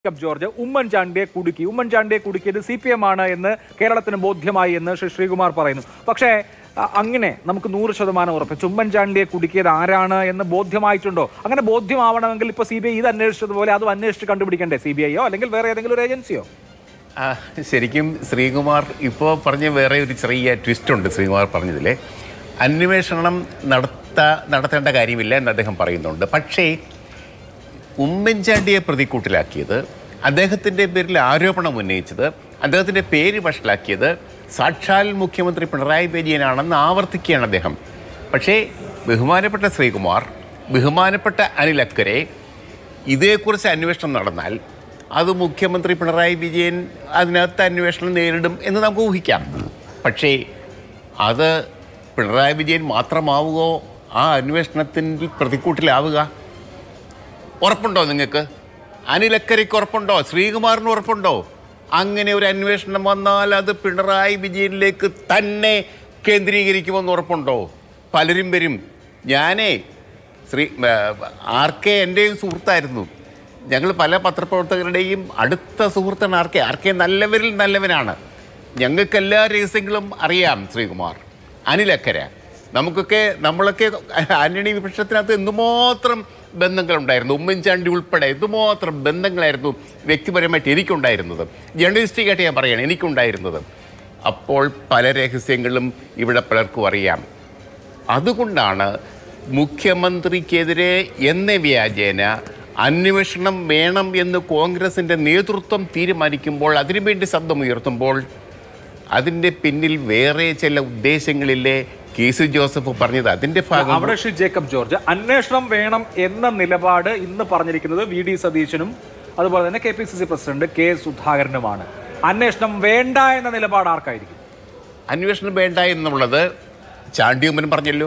Jacob George ഉമ്മൻചാണ്ടിയെ കുടുക്കി ഉമ്മൻചാണ്ടിയെ കുടുക്കിയത് സി പി എം ആണ് എന്ന് കേരളത്തിന് ബോധ്യമായി എന്ന് ശ്രീ ശ്രീകുമാർ പറയുന്നു പക്ഷേ അ- അങ്ങനെ നമുക്ക് നൂറ് ശതമാനം ഉറപ്പിച്ച് ഉമ്മൻചാണ്ടിയെ കുടുക്കിയത് ആരാണ് എന്ന് ബോധ്യമായിട്ടുണ്ടോ അങ്ങനെ ബോധ്യമാവണമെങ്കിൽ ഇപ്പൊ സി ബി ഐ ഇത് അന്വേഷിച്ചതുപോലെ അതും അന്വേഷിച്ച് കണ്ടുപിടിക്കണ്ടേ സി ബി ഐയോ അല്ലെങ്കിൽ വേറെ ഏതെങ്കിലും ഒരു ഏജൻസിയോ ആ, ശരിക്കും ശ്രീകുമാർ ഇപ്പോൾ പറഞ്ഞ വേറെ ഒരു ചെറിയ ട്വിസ്റ്റ് ഉണ്ട് ശ്രീകുമാർ പറഞ്ഞതിൽ അന്വേഷണം നടത്ത നടത്തേണ്ട കാര്യമില്ല എന്ന് അദ്ദേഹം പറയുന്നുണ്ട് പക്ഷേ ഉമ്മൻചാണ്ടിയെ പ്രതിക്കൂട്ടിലാക്കിയത് അദ്ദേഹത്തിൻ്റെ പേരിൽ ആരോപണം ഉന്നയിച്ചത് അദ്ദേഹത്തിൻ്റെ പേര് വഷളാക്കിയത് സാക്ഷാൽ മുഖ്യമന്ത്രി പിണറായി വിജയനാണെന്ന് ആവർത്തിക്കുകയാണ് അദ്ദേഹം പക്ഷേ ബഹുമാനപ്പെട്ട ശ്രീകുമാർ ബഹുമാനപ്പെട്ട അനിൽ അക്കരെ ഇതേക്കുറിച്ച് അന്വേഷണം നടന്നാൽ അത് മുഖ്യമന്ത്രി പിണറായി വിജയൻ അതിനകത്ത് അന്വേഷണം നേരിടും എന്ന് നമുക്ക് ഊഹിക്കാം പക്ഷേ അത് പിണറായി വിജയൻ മാത്രമാവുകയോ ആ അന്വേഷണത്തിൻ്റെ പ്രതിക്കൂട്ടിലാവുക ഉറപ്പുണ്ടോ നിങ്ങൾക്ക് അനിലക്കരയ്ക്ക് ഉറപ്പുണ്ടോ ശ്രീകുമാറിന് ഉറപ്പുണ്ടോ അങ്ങനെ ഒരു അന്വേഷണം വന്നാൽ അത് പിണറായി വിജയനിലേക്ക് തന്നെ കേന്ദ്രീകരിക്കുമെന്ന് ഉറപ്പുണ്ടോ പലരും വരും ഞാനേ ശ്രീ ആർ കെ എൻ്റെയും സുഹൃത്തായിരുന്നു ഞങ്ങൾ പല പത്രപ്രവർത്തകരുടെയും അടുത്ത സുഹൃത്താണ് ആർ കെ ആർ കെ നല്ലവരിൽ നല്ലവനാണ് ഞങ്ങൾക്ക് എല്ലാ രഹസ്യങ്ങളും അറിയാം ശ്രീകുമാർ അനിലക്കര നമുക്കൊക്കെ നമ്മളൊക്കെ ആന്റണി വിപക്ഷത്തിനകത്ത് എന്തുമാത്രം ബന്ധങ്ങളുണ്ടായിരുന്നു ഉമ്മൻചാണ്ടി ഉൾപ്പെടെ എന്തുമാത്രം ബന്ധങ്ങളായിരുന്നു വ്യക്തിപരമായിട്ട് എനിക്കുണ്ടായിരുന്നത് ജേർണലിസ്റ്റിക്കായിട്ട് ഞാൻ പറയുകയാണ് എനിക്കുണ്ടായിരുന്നത് അപ്പോൾ പല രഹസ്യങ്ങളും ഇവിടെ പലർക്കും അറിയാം അതുകൊണ്ടാണ് മുഖ്യമന്ത്രിക്കെതിരെ എന്ന വ്യാജേന അന്വേഷണം വേണം എന്ന് കോൺഗ്രസിൻ്റെ നേതൃത്വം തീരുമാനിക്കുമ്പോൾ അതിനുവേണ്ടി ശബ്ദമുയർത്തുമ്പോൾ അതിൻ്റെ പിന്നിൽ വേറെ ചില ഉദ്ദേശങ്ങളിലെ കെ സി ജോസഫ് പറഞ്ഞത് അതിൻ്റെ ഭാഗം അവിടെ ശ്രീ ജേക്കബ് ജോർജ് അന്വേഷണം വേണം എന്ന നിലപാട് ഇന്ന് പറഞ്ഞിരിക്കുന്നത് വി ഡി സതീശനും അതുപോലെ തന്നെ K P C C president K സുധാകരനുമാണ് അന്വേഷണം വേണ്ട എന്ന നിലപാട് ആർക്കായിരിക്കും അന്വേഷണം വേണ്ട എന്നുള്ളത് ചാണ്ടിയമ്മൻ പറഞ്ഞല്ലോ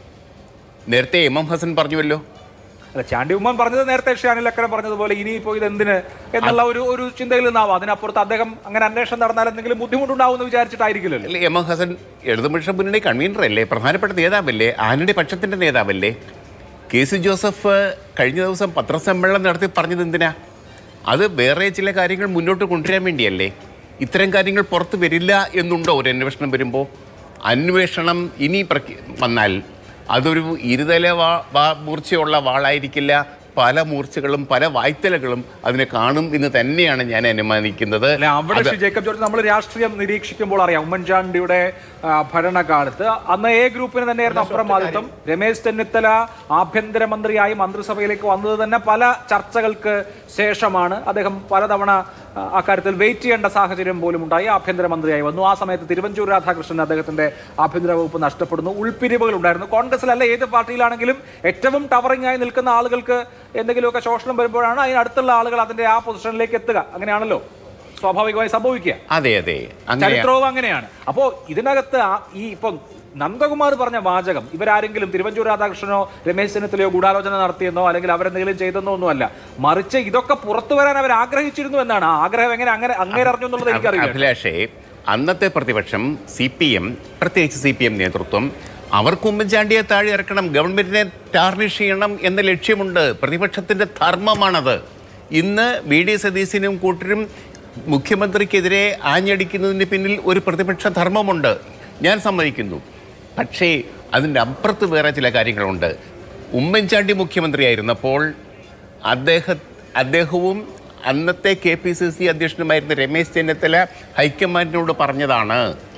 നേരത്തെ എം എം ഹസൻ പറഞ്ഞുവല്ലോ അല്ല ചാണ്ടി ഉമ്മൻ പറഞ്ഞത് നേരത്തെ ശ്രീ അനിലക്കര പറഞ്ഞതുപോലെ ഇനിയിപ്പോ ഇത് എന്തിന് എന്നുള്ള ഒരു ഒരു ചിന്തയിൽ നിന്നാവാം അതിനപ്പുറത്ത് അദ്ദേഹം അങ്ങനെ അന്വേഷണം നടന്നാൽ എന്തെങ്കിലും ബുദ്ധിമുട്ടുണ്ടാവും എന്ന് വിചാരിച്ചിട്ടായിരിക്കില്ലല്ലോ അല്ലേ എം എം ഹസൻ ഇടതുപക്ഷ മുന്നണി കൺവീനറല്ലേ പ്രധാനപ്പെട്ട നേതാവല്ലേ ആന്റണി പക്ഷത്തിൻ്റെ നേതാവല്ലേ കെ സി ജോസഫ് കഴിഞ്ഞ ദിവസം പത്രസമ്മേളനം നടത്തി പറഞ്ഞത് എന്തിനാ അത് വേറെ ചില കാര്യങ്ങൾ മുന്നോട്ട് കൊണ്ടുവരാൻ വേണ്ടിയല്ലേ ഇത്തരം കാര്യങ്ങൾ പുറത്ത് വരില്ല എന്നുണ്ടോ ഒരു അന്വേഷണം വരുമ്പോൾ അന്വേഷണം ഇനി പ്രഖ്യ- വന്നാൽ അതൊരു ഇരുതല വാ വാ- മൂർച്ചയുള്ള വാളായിരിക്കില്ല പല മൂർച്ചകളും പല വായ്ത്തലകളും അതിനെ കാണും എന്ന് തന്നെയാണ് ഞാൻ അനുമാനിക്കുന്നത് അല്ല അവിടെ അത് ശ്രീ ജേക്കബ് ജോർജ് നമ്മൾ രാഷ്ട്രീയം നിരീക്ഷിക്കുമ്പോൾ അറിയാം ഉമ്മൻചാണ്ടിയുടെ ആ, ഭരണകാലത്ത് അന്ന് എ ഗ്രൂപ്പിന് തന്നെയായിരുന്നു അപ്രമാദിത്വം രമേശ് ചെന്നിത്തല ആഭ്യന്തരമന്ത്രിയായി മന്ത്രിസഭയിലേക്ക് വന്നത് തന്നെ പല ചർച്ചകൾക്ക് ശേഷമാണ് അദ്ദേഹം പലതവണ ആ, അക്കാര്യത്തിൽ വെയിറ്റ് ചെയ്യേണ്ട സാഹചര്യം പോലും ഉണ്ടായി ആഭ്യന്തരമന്ത്രിയായി വന്നു ആ സമയത്ത് തിരുവഞ്ചൂർ രാധാകൃഷ്ണൻ അദ്ദേഹത്തിന്റെ ആഭ്യന്തര വകുപ്പ് നഷ്ടപ്പെടുന്നു ഉൾപ്പിരിവുകൾ ഉണ്ടായിരുന്നു കോൺഗ്രസിലല്ല ഏത് പാർട്ടിയിലാണെങ്കിലും ഏറ്റവും ടവറിംഗ് ആയി നിൽക്കുന്ന ആളുകൾക്ക് എന്തെങ്കിലുമൊക്കെ ശോഷണം വരുമ്പോഴാണ് അതിനടുത്തുള്ള ആളുകൾ അതിന്റെ ആ പൊസിഷനിലേക്ക് എത്തുക അങ്ങനെയാണല്ലോ സ്വാഭാവികമായി സംഭവിക്കുക അതെ അതെ അങ്ങനെ ചരിത്രവും അങ്ങനെയാണ് അപ്പോ ഇതിനകത്ത് ആ- ഈ ഇപ്പൊ നന്ദകുമാർ പറഞ്ഞ വാചകം ഇവരാരെങ്കിലും തിരുവഞ്ചൂർ രാധാകൃഷ്ണനോ രമേശ് ചെന്നിത്തലയോ ഗൂഢാലോചന നടത്തിയെന്നോ അല്ലെങ്കിൽ അവരെന്തെങ്കിലും ചെയ്തെന്നോ ഒന്നുമല്ല മറിച്ച് ഇതൊക്കെ പുറത്തു വരാൻ അവർ ആഗ്രഹിച്ചിരുന്നു എന്നാണ് ആ ആഗ്രഹം എങ്ങനെ അങ്ങനെ അങ്ങേര് അറിഞ്ഞു എന്നുള്ളത് എനിക്കറിയില്ല അഭിലാഷേ അന്നത്തെ പ്രതിപക്ഷം സി പി എം പ്രത്യേകിച്ച് സി പി എം നേതൃത്വം അവർക്ക് ഉമ്മൻചാണ്ടിയെ താഴെ ഇറക്കണം ഗവൺമെന്റിനെ ടാർണിഷ് ചെയ്യണം എന്ന ലക്ഷ്യമുണ്ട് പ്രതിപക്ഷത്തിന്റെ ധർമ്മമാണത് ഇന്ന് വി ഡി സതീശനും കൂട്ടരും മുഖ്യമന്ത്രിക്കെതിരെ ആഞ്ഞടിക്കുന്നതിന് പിന്നിൽ ഒരു പ്രതിപക്ഷ ധർമ്മമുണ്ട് ഞാൻ സമ്മതിക്കുന്നു പക്ഷേ അതിൻ്റെ അപ്പുറത്ത് വേറെ ചില കാര്യങ്ങളുണ്ട് ഉമ്മൻചാണ്ടി മുഖ്യമന്ത്രിയായിരുന്നപ്പോൾ അദ്ദേഹ അദ്ദേഹവും അന്നത്തെ കെ പി സി സി അധ്യക്ഷനുമായിരുന്ന രമേശ് ചെന്നിത്തല ഹൈക്കമാൻഡിനോട് പറഞ്ഞതാണ്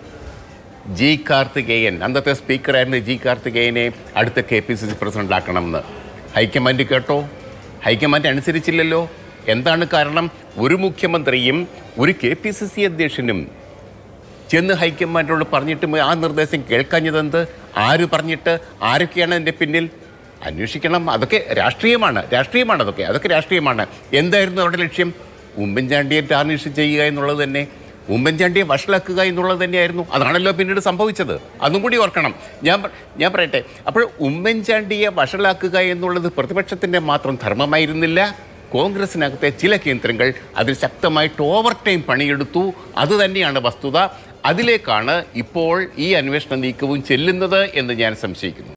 ജി കാർത്തികേയൻ അന്നത്തെ സ്പീക്കറായിരുന്ന ജി കാർത്തികേയനെ അടുത്ത കെ പി സി സി പ്രസിഡന്റാക്കണമെന്ന് ഹൈക്കമാൻഡ് കേട്ടോ ഹൈക്കമാൻഡ് അനുസരിച്ചില്ലല്ലോ എന്താണ് കാരണം ഒരു മുഖ്യമന്ത്രിയും ഒരു കെ പി സി സി അധ്യക്ഷനും ചെന്ന് ഹൈക്കമാൻഡിനോട് പറഞ്ഞിട്ട് ആ നിർദ്ദേശം കേൾക്കാഞ്ഞതെന്ത് ആര് പറഞ്ഞിട്ട് ആരൊക്കെയാണ് അതിൻ്റെ പിന്നിൽ അന്വേഷിക്കണം അതൊക്കെ രാഷ്ട്രീയമാണ് രാഷ്ട്രീയമാണ് അതൊക്കെ അതൊക്കെ രാഷ്ട്രീയമാണ് എന്തായിരുന്നു അവരുടെ ലക്ഷ്യം ഉമ്മൻചാണ്ടിയെ ടാർണിഷ് ചെയ്യുക എന്നുള്ളത് തന്നെ ഉമ്മൻചാണ്ടിയെ വഷളാക്കുക എന്നുള്ളത് തന്നെയായിരുന്നു അതാണല്ലോ പിന്നീട് സംഭവിച്ചത് അതും കൂടി ഓർക്കണം ഞാൻ പ- ഞാൻ പറയട്ടെ അപ്പോൾ ഉമ്മൻചാണ്ടിയെ വഷളാക്കുക എന്നുള്ളത് പ്രതിപക്ഷത്തിൻ്റെ മാത്രം ധർമ്മമായിരുന്നില്ല കോൺഗ്രസിനകത്തെ ചില കേന്ദ്രങ്ങൾ അതിൽ ശക്തമായിട്ട് ഓവർ ടൈം പണിയെടുത്തു അതുതന്നെയാണ് വസ്തുത അതിലേക്കാണ് ഇപ്പോൾ ഈ അന്വേഷണ നീക്കവും ചെല്ലുന്നത് എന്ന് ഞാൻ സംശയിക്കുന്നു